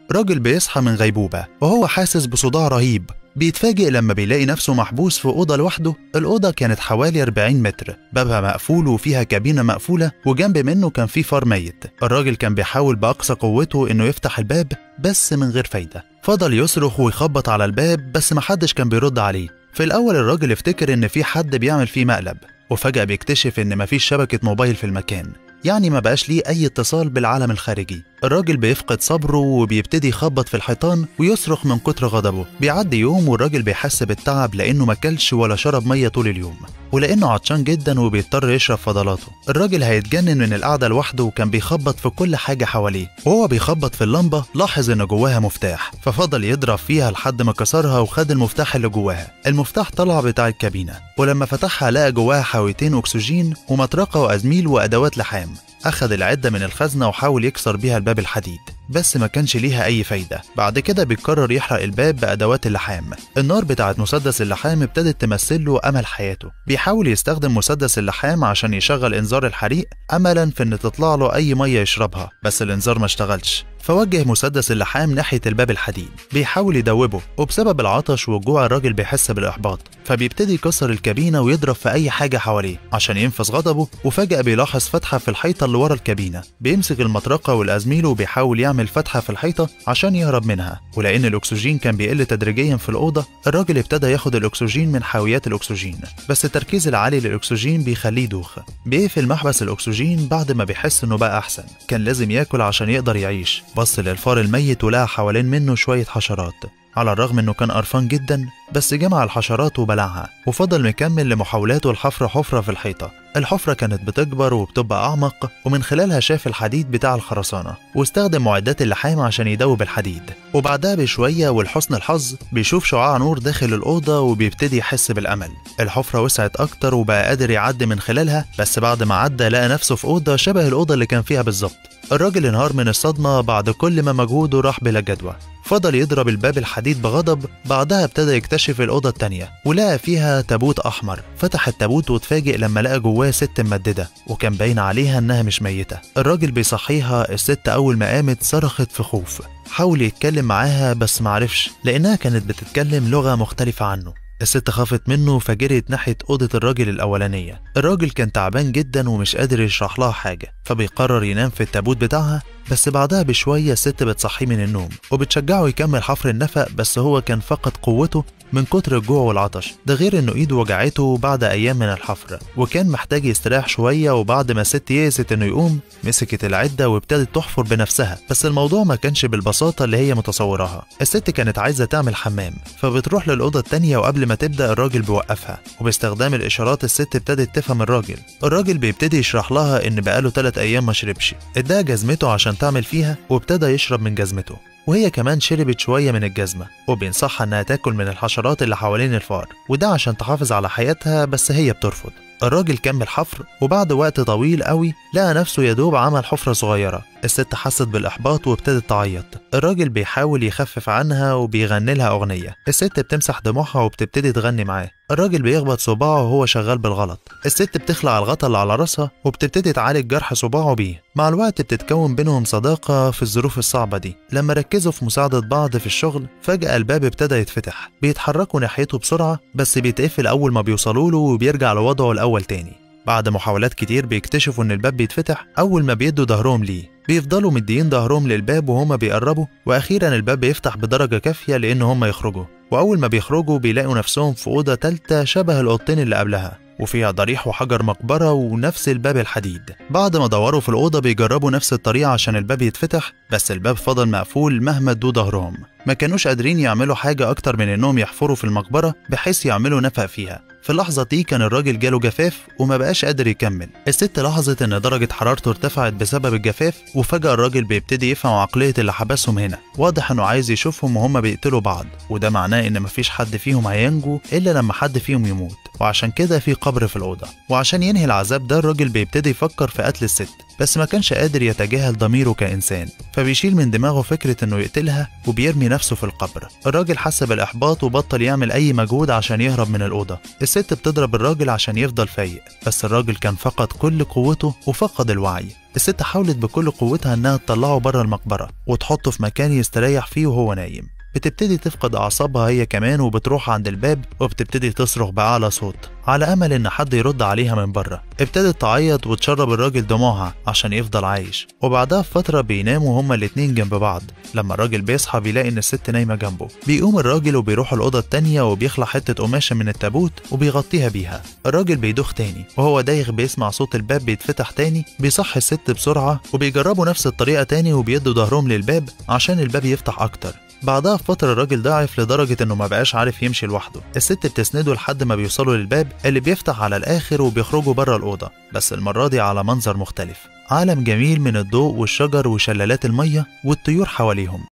راجل بيصحى من غيبوبة وهو حاسس بصداع رهيب بيتفاجئ لما بيلاقي نفسه محبوس في أوضة لوحده الأوضة كانت حوالي 40 متر بابها مقفول وفيها كابينة مقفولة وجنب منه كان في فار ميت الراجل كان بيحاول بأقصى قوته إنه يفتح الباب بس من غير فايدة فضل يصرخ ويخبط على الباب بس محدش كان بيرد عليه في الأول الراجل افتكر إن في حد بيعمل فيه مقلب وفجأة بيكتشف إن مفيش شبكة موبايل في المكان يعني ما بقاش ليه أي اتصال بالعالم الخارجي الراجل بيفقد صبره وبيبتدي يخبط في الحيطان ويصرخ من كتر غضبه بيعدي يوم والراجل بيحس بالتعب لأنه ما كلش ولا شرب مية طول اليوم ولأنه عطشان جدا وبيضطر يشرب فضلاته الراجل هيتجنن من القعدة لوحده وكان بيخبط في كل حاجة حواليه وهو بيخبط في اللمبة لاحظ إن جواها مفتاح ففضل يضرب فيها لحد ما كسرها وخد المفتاح اللي جواها المفتاح طلع بتاع الكابينة ولما فتحها لقى جواها حاويتين أكسجين ومطرقة وأزميل وأدوات لحام أخذ العدة من الخزنة وحاول يكسر بيها الباب الحديد بس ما كانش ليها أي فايدة بعد كده بيقرر يحرق الباب بأدوات اللحام النار بتاعت مسدس اللحام ابتدت تمثل له أمل حياته بيحاول يستخدم مسدس اللحام عشان يشغل إنذار الحريق أملا في إن تطلع له أي مية يشربها بس الإنذار ما اشتغلش فوجه مسدس اللحام ناحية الباب الحديد بيحاول يدوبه وبسبب العطش والجوع الراجل بيحس بالإحباط فبيبتدي يكسر الكابينة ويضرب في أي حاجة حواليه عشان ينفذ غضبه وفجأة بيلاحظ فتحة في الحيطة اللي ورا الكابينة بيمسك المطرقة والأزميل وبيحاول يعمل فتحة في الحيطة عشان يهرب منها ولأن الأكسجين كان بيقل تدريجيا في الأوضة الراجل ابتدى ياخد الأكسجين من حاويات الأكسجين بس التركيز العالي للأكسجين بيخليه يدوخ بيقفل محبس الأكسجين بعد ما بيحس إنه بقى أحسن كان لازم ياكل عشان يقدر يعيش بص للفار الميت ولقى حوالين منه شوية حشرات على الرغم انه كان قرفان جدا بس جمع الحشرات وبلعها وفضل مكمل لمحاولاته لحفر حفرة في الحيطة الحفرة كانت بتكبر وبتبقى أعمق ومن خلالها شاف الحديد بتاع الخرسانة واستخدم معدات اللحام عشان يدوب الحديد وبعدها بشوية ولحسن الحظ بيشوف شعاع نور داخل الأوضة وبيبتدي يحس بالأمل الحفرة وسعت أكتر وبقى قادر يعدي من خلالها بس بعد ما عدى لقى نفسه في أوضة شبه الأوضة اللي كان فيها بالظبط الراجل انهار من الصدمة بعد كل ما مجهوده راح بلا جدوى فضل يضرب الباب الحديد بغضب بعدها ابتدى يكتشف الأوضة التانية ولقى فيها تابوت أحمر فتح التابوت واتفاجئ لما لقى جواه ست ممددة وكان باين عليها إنها مش ميتة الراجل بيصحيها الست أول ما قامت صرخت في خوف حاول يتكلم معاها بس معرفش لأنها كانت بتتكلم لغة مختلفة عنه الست خافت منه فجريت ناحية أوضة الراجل الأولانية الراجل كان تعبان جدا ومش قادر يشرح لها حاجة فبيقرر ينام في التابوت بتاعها بس بعدها بشوية الست بتصحيه من النوم وبتشجعه يكمل حفر النفق بس هو كان فقد قوته من كتر الجوع والعطش ده غير انه ايده وجعته بعد ايام من الحفر وكان محتاج يستريح شويه وبعد ما الست يئست انه يقوم مسكت العده وابتدت تحفر بنفسها بس الموضوع ما كانش بالبساطه اللي هي متصوراها الست كانت عايزه تعمل حمام فبتروح للاوضه التانيه وقبل ما تبدا الراجل بيوقفها وباستخدام الاشارات الست ابتدت تفهم الراجل الراجل بيبتدي يشرح لها ان بقاله 3 ايام ما شربش اداها جزمته عشان تعمل فيها وابتدى يشرب من جزمته وهي كمان شربت شوية من الجزمة وبينصحها إنها تاكل من الحشرات اللي حوالين الفار وده عشان تحافظ على حياتها بس هي بترفض الراجل كمل حفر وبعد وقت طويل قوي لقى نفسه يدوب عمل حفرة صغيرة الست حست بالإحباط وابتدت تعيط الراجل بيحاول يخفف عنها وبيغني لها أغنية الست بتمسح دموعها وبتبتدي تغني معاه الراجل بيخبط صباعه وهو شغال بالغلط الست بتخلع الغطا اللي على راسها وبتبتدي تعالج جرح صباعه بيه مع الوقت بتتكون بينهم صداقة في الظروف الصعبة دي لما ركزوا في مساعدة بعض في الشغل فجأة الباب ابتدى يتفتح بيتحركوا ناحيته بسرعة بس بيتقفل أول ما بيوصلوا له وبيرجع لوضعه الأول تاني بعد محاولات كتير بيكتشفوا إن الباب بيتفتح أول ما بيدوا ظهرهم ليه بيفضلوا مديين ظهرهم للباب وهما بيقربوا وأخيرا الباب بيفتح بدرجة كافية لأن هما يخرجوا وأول ما بيخرجوا بيلاقوا نفسهم في أوضة تالتة شبه الأوضتين اللي قبلها وفيها ضريح وحجر مقبرة ونفس الباب الحديد بعد ما دوروا في الأوضة بيجربوا نفس الطريقة عشان الباب يتفتح بس الباب فضل مقفول مهما ادوا ظهرهم ما كانوش قادرين يعملوا حاجة أكتر من إنهم يحفروا في المقبرة بحيث يعملوا نفق فيها في اللحظة دي كان الراجل جاله جفاف وما بقاش قادر يكمل الست لاحظت ان درجة حرارته ارتفعت بسبب الجفاف وفجأة الراجل بيبتدي يفهم عقلية اللي حبسهم هنا واضح انه عايز يشوفهم وهما بيقتلوا بعض وده معناه ان مفيش حد فيهم هينجو الا لما حد فيهم يموت وعشان كده في قبر في الأوضة وعشان ينهي العذاب ده الراجل بيبتدي يفكر في قتل الست بس ما كانش قادر يتجاهل ضميره كإنسان فبيشيل من دماغه فكرة إنه يقتلها وبيرمي نفسه في القبر الراجل حس بالإحباط وبطل يعمل أي مجهود عشان يهرب من الأوضة الست بتضرب الراجل عشان يفضل فايق بس الراجل كان فقد كل قوته وفقد الوعي الست حاولت بكل قوتها إنها تطلعه بره المقبرة وتحطه في مكان يستريح فيه وهو نايم بتبتدي تفقد أعصابها هي كمان وبتروح عند الباب وبتبتدي تصرخ بأعلى صوت على أمل إن حد يرد عليها من بره ابتدت تعيط وتشرب الراجل دموعها عشان يفضل عايش وبعدها بفترة بيناموا هما الاتنين جنب بعض لما الراجل بيصحى بيلاقي إن الست نايمة جنبه بيقوم الراجل وبيروح الأوضة التانية وبيخلع حتة قماشة من التابوت وبيغطيها بيها الراجل بيدوخ تاني وهو دايخ بيسمع صوت الباب بيتفتح تاني بيصحي الست بسرعة وبيجربوا نفس الطريقة تاني وبيدوا ظهرهم للباب عشان الباب يفتح أكتر بعدها بفترة الراجل ضعف لدرجة إنه ما بقاش عارف يمشي لوحده، الست بتسنده لحد ما بيوصلوا للباب اللي بيفتح على الآخر وبيخرجوا بره الأوضة، بس المرة دي على منظر مختلف، عالم جميل من الضوء والشجر وشلالات المية والطيور حواليهم،